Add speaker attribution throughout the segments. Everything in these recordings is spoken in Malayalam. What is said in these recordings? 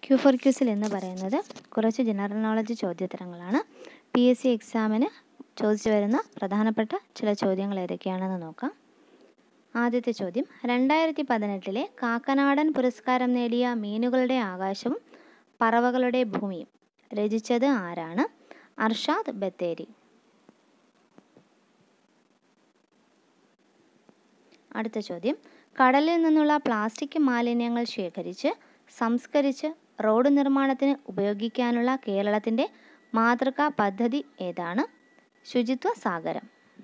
Speaker 1: ക്യൂ ഫോർ ക്യൂസിൽ എന്ന് പറയുന്നത് കുറച്ച് ജനറൽ നോളജ് ചോദ്യോത്തരങ്ങളാണ് പി എസ് സി എക്സാമിന് ചോദിച്ചു വരുന്ന പ്രധാനപ്പെട്ട ചില ചോദ്യങ്ങൾ ഏതൊക്കെയാണെന്ന് നോക്കാം ആദ്യത്തെ ചോദ്യം രണ്ടായിരത്തി പതിനെട്ടിലെ കാക്കനാടൻ പുരസ്കാരം നേടിയ മീനുകളുടെ ആകാശവും പറവകളുടെ ഭൂമിയും രചിച്ചത് ആരാണ് അർഷാദ് ബത്തേരി അടുത്ത ചോദ്യം കടലിൽ നിന്നുള്ള പ്ലാസ്റ്റിക് മാലിന്യങ്ങൾ ശേഖരിച്ച് സംസ്കരിച്ച് റോഡ് നിർമ്മാണത്തിന് ഉപയോഗിക്കാനുള്ള കേരളത്തിൻ്റെ മാതൃകാ പദ്ധതി ഏതാണ് ശുചിത്വ സാഗരം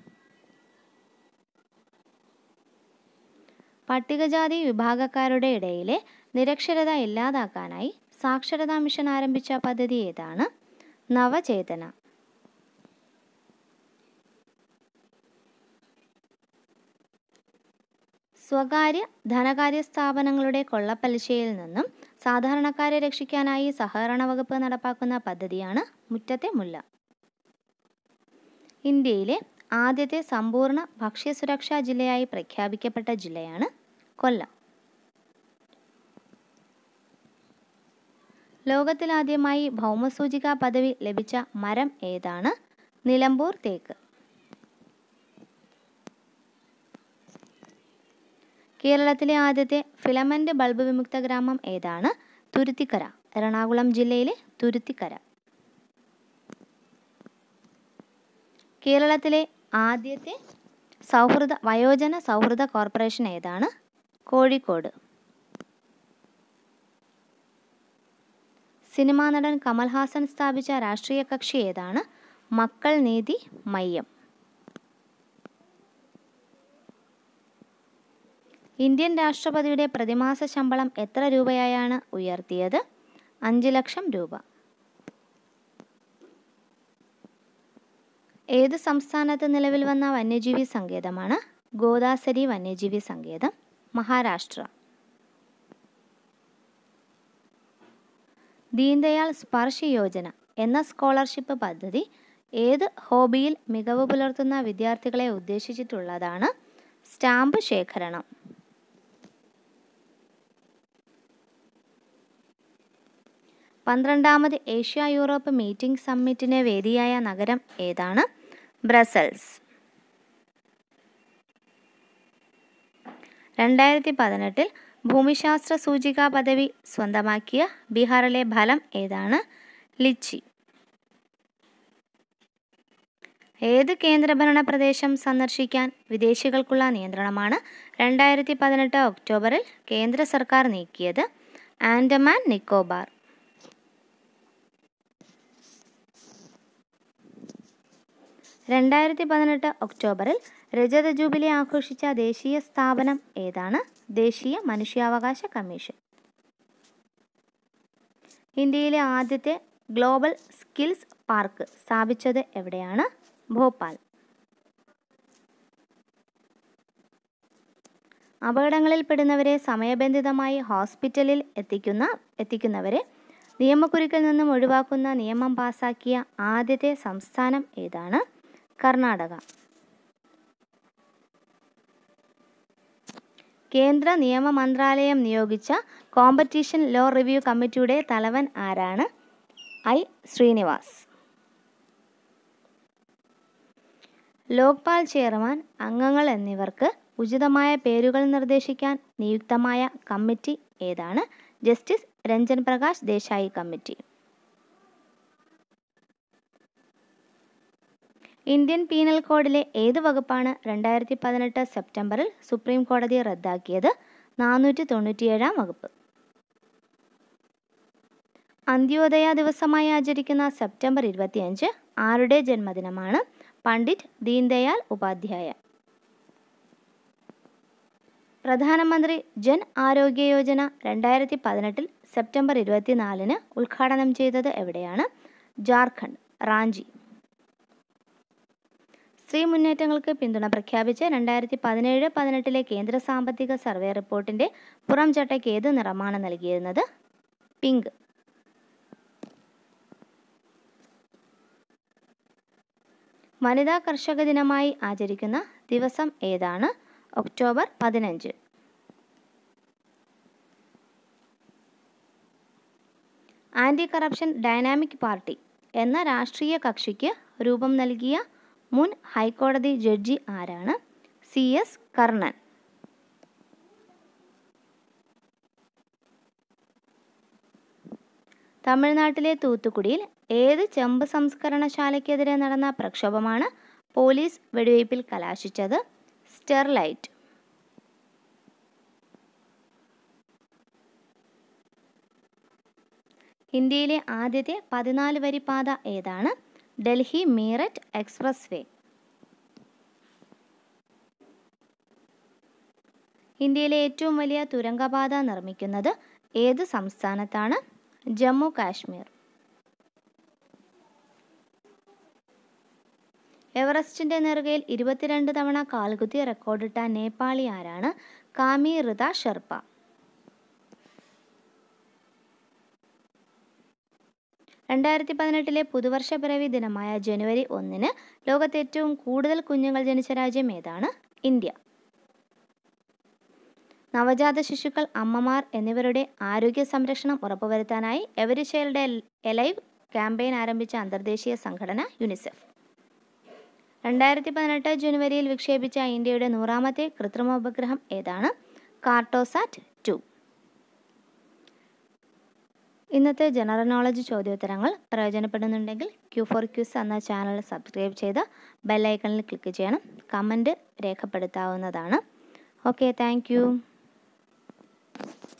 Speaker 1: പട്ടികജാതി വിഭാഗക്കാരുടെ ഇടയിലെ നിരക്ഷരത ഇല്ലാതാക്കാനായി സാക്ഷരതാ മിഷൻ ആരംഭിച്ച പദ്ധതി ഏതാണ് നവചേതന സ്വകാര്യ ധനകാര്യ സ്ഥാപനങ്ങളുടെ കൊള്ളപ്പലിശയിൽ നിന്നും സാധാരണക്കാരെ രക്ഷിക്കാനായി സഹകരണ വകുപ്പ് നടപ്പാക്കുന്ന പദ്ധതിയാണ് മുറ്റത്തെ മുല്ല ഇന്ത്യയിലെ ആദ്യത്തെ സമ്പൂർണ്ണ ഭക്ഷ്യസുരക്ഷാ ജില്ലയായി പ്രഖ്യാപിക്കപ്പെട്ട ജില്ലയാണ് കൊല്ലം ലോകത്തിലാദ്യമായി ഭൗമസൂചിക പദവി ലഭിച്ച മരം ഏതാണ് നിലമ്പൂർ തേക്ക് കേരളത്തിലെ ആദ്യത്തെ ഫിലമെൻ്റ് ബൾബ് വിമുക്ത ഗ്രാമം ഏതാണ് തുരുത്തിക്കര എറണാകുളം ജില്ലയിലെ തുരുത്തിക്കര കേരളത്തിലെ ആദ്യത്തെ സൗഹൃദ വയോജന സൗഹൃദ കോർപ്പറേഷൻ ഏതാണ് കോഴിക്കോട് സിനിമാ നടൻ കമൽഹാസൻ സ്ഥാപിച്ച രാഷ്ട്രീയ കക്ഷി ഏതാണ് മക്കൾ നീതി മയ്യം ഇന്ത്യൻ രാഷ്ട്രപതിയുടെ പ്രതിമാസ ശമ്പളം എത്ര രൂപയായാണ് ഉയർത്തിയത് അഞ്ച് ലക്ഷം രൂപ ഏത് സംസ്ഥാനത്ത് നിലവിൽ വന്ന വന്യജീവി സങ്കേതമാണ് ഗോദാസരി വന്യജീവി സങ്കേതം മഹാരാഷ്ട്ര ദീൻദയാൽ സ്പർശ് യോജന എന്ന സ്കോളർഷിപ്പ് പദ്ധതി ഏത് ഹോബിയിൽ മികവ് പുലർത്തുന്ന വിദ്യാർത്ഥികളെ ഉദ്ദേശിച്ചിട്ടുള്ളതാണ് സ്റ്റാമ്പ് ശേഖരണം പന്ത്രണ്ടാമത് ഏഷ്യ യൂറോപ്പ് മീറ്റിംഗ് സമ്മിറ്റിന് വേദിയായ നഗരം ഏതാണ് ബ്രസൽസ് രണ്ടായിരത്തി പതിനെട്ടിൽ ഭൂമിശാസ്ത്ര സൂചിക പദവി സ്വന്തമാക്കിയ ബീഹാറിലെ ഫലം ഏതാണ് ലിച്ചി ഏത് കേന്ദ്രഭരണ പ്രദേശം സന്ദർശിക്കാൻ വിദേശികൾക്കുള്ള നിയന്ത്രണമാണ് രണ്ടായിരത്തി പതിനെട്ട് ഒക്ടോബറിൽ കേന്ദ്ര സർക്കാർ നീക്കിയത് ആൻഡമാൻ നിക്കോബാർ രണ്ടായിരത്തി പതിനെട്ട് ഒക്ടോബറിൽ രജത ജൂബിലി ആഘോഷിച്ച ദേശീയ സ്ഥാപനം ഏതാണ് ദേശീയ മനുഷ്യാവകാശ കമ്മീഷൻ ഇന്ത്യയിലെ ആദ്യത്തെ ഗ്ലോബൽ സ്കിൽസ് പാർക്ക് സ്ഥാപിച്ചത് എവിടെയാണ് ഭോപ്പാൽ അപകടങ്ങളിൽപ്പെടുന്നവരെ സമയബന്ധിതമായി ഹോസ്പിറ്റലിൽ എത്തിക്കുന്ന എത്തിക്കുന്നവരെ നിയമക്കുരുക്കിൽ നിന്നും ഒഴിവാക്കുന്ന നിയമം പാസാക്കിയ ആദ്യത്തെ സംസ്ഥാനം ഏതാണ് കർണാടക കേന്ദ്ര നിയമ മന്ത്രാലയം നിയോഗിച്ച കോമ്പറ്റീഷൻ ലോ റിവ്യൂ കമ്മിറ്റിയുടെ തലവൻ ആരാണ് ഐ ശ്രീനിവാസ് ലോക്പാൽ ചെയർമാൻ അംഗങ്ങൾ എന്നിവർക്ക് ഉചിതമായ പേരുകൾ നിർദ്ദേശിക്കാൻ നിയുക്തമായ കമ്മിറ്റി ഏതാണ് justice Ranjan Prakash Desai committee Indian penal കോഡിലെ ഏത് വകുപ്പാണ് രണ്ടായിരത്തി പതിനെട്ട് സെപ്റ്റംബറിൽ സുപ്രീം കോടതി റദ്ദാക്കിയത് നാനൂറ്റി തൊണ്ണൂറ്റിയേഴാം വകുപ്പ് അന്ത്യോദയ ദിവസമായി ആചരിക്കുന്ന സെപ്റ്റംബർ ഇരുപത്തിയഞ്ച് ആരുടെ ജന്മദിനമാണ് പണ്ഡിറ്റ് ദീൻദയാൽ ഉപാധ്യായ പ്രധാനമന്ത്രി ജൻ ആരോഗ്യ യോജന രണ്ടായിരത്തി പതിനെട്ടിൽ സെപ്റ്റംബർ ഇരുപത്തിനാലിന് ഉദ്ഘാടനം ചെയ്തത് എവിടെയാണ് ജാർഖണ്ഡ് റാഞ്ചി സ്ത്രീ മുന്നേറ്റങ്ങൾക്ക് പിന്തുണ പ്രഖ്യാപിച്ച് രണ്ടായിരത്തി പതിനേഴ് പതിനെട്ടിലെ കേന്ദ്ര സാമ്പത്തിക സർവേ റിപ്പോർട്ടിൻ്റെ പുറം ചട്ടയ്ക്ക് ഏത് നിറമാണ് നൽകിയിരുന്നത് പിങ്ക് വനിതാ കർഷക ദിനമായി ആചരിക്കുന്ന ദിവസം ഏതാണ് ഒക്ടോബർ പതിനഞ്ച് ആൻറ്റി കറപ്ഷൻ ഡൈനാമിക് പാർട്ടി എന്ന രാഷ്ട്രീയ കക്ഷിക്ക് രൂപം നൽകിയ മുൻ ഹൈക്കോടതി ജഡ്ജി ആരാണ് സി എസ് കർണൻ തമിഴ്നാട്ടിലെ തൂത്തുക്കുടിയിൽ ഏത് ചെമ്പ് സംസ്കരണശാലയ്ക്കെതിരെ നടന്ന പ്രക്ഷോഭമാണ് പോലീസ് വെടിവയ്പിൽ കലാശിച്ചത് സ്റ്റെർലൈറ്റ് ഇന്ത്യയിലെ ആദ്യത്തെ പതിനാല് വരി പാത ഏതാണ് ഡൽഹി മീററ്റ് എക്സ്പ്രസ് വേ ഇന്ത്യയിലെ ഏറ്റവും വലിയ തുരങ്കപാത നിർമ്മിക്കുന്നത് ഏത് സംസ്ഥാനത്താണ് ജമ്മു കാശ്മീർ എവറസ്റ്റിന്റെ നെറുകയിൽ ഇരുപത്തിരണ്ട് തവണ കാൽകുത്തി റെക്കോർഡിട്ട നേപ്പാളി ആരാണ് കാമി ഋത ഷെർപ്പ രണ്ടായിരത്തി പതിനെട്ടിലെ പുതുവർഷ പിറവി ദിനമായ ജനുവരി ഒന്നിന് ലോകത്ത് ഏറ്റവും കൂടുതൽ കുഞ്ഞുങ്ങൾ ജനിച്ച രാജ്യം ഏതാണ് ഇന്ത്യ നവജാത ശിശുക്കൾ അമ്മമാർ എന്നിവരുടെ ആരോഗ്യ സംരക്ഷണം ഉറപ്പുവരുത്താനായി എവരി ചൈൽഡ് എലൈവ് ക്യാമ്പയിൻ ആരംഭിച്ച അന്തർദേശീയ സംഘടന യുനിസെഫ് രണ്ടായിരത്തി പതിനെട്ട് ജനുവരിയിൽ വിക്ഷേപിച്ച ഇന്ത്യയുടെ നൂറാമത്തെ കൃത്രിമ ഉപഗ്രഹം ഏതാണ് കാർട്ടോസാറ്റ് ടു ഇന്നത്തെ ജനറൽ നോളജ് ചോദ്യോത്തരങ്ങൾ പ്രയോജനപ്പെടുന്നുണ്ടെങ്കിൽ ക്യൂ ഫോർ ക്യൂസ് എന്ന ചാനൽ സബ്സ്ക്രൈബ് ചെയ്ത് ബെല്ലൈക്കണിൽ ക്ലിക്ക് ചെയ്യണം കമൻറ്റ് രേഖപ്പെടുത്താവുന്നതാണ് ഓക്കെ താങ്ക്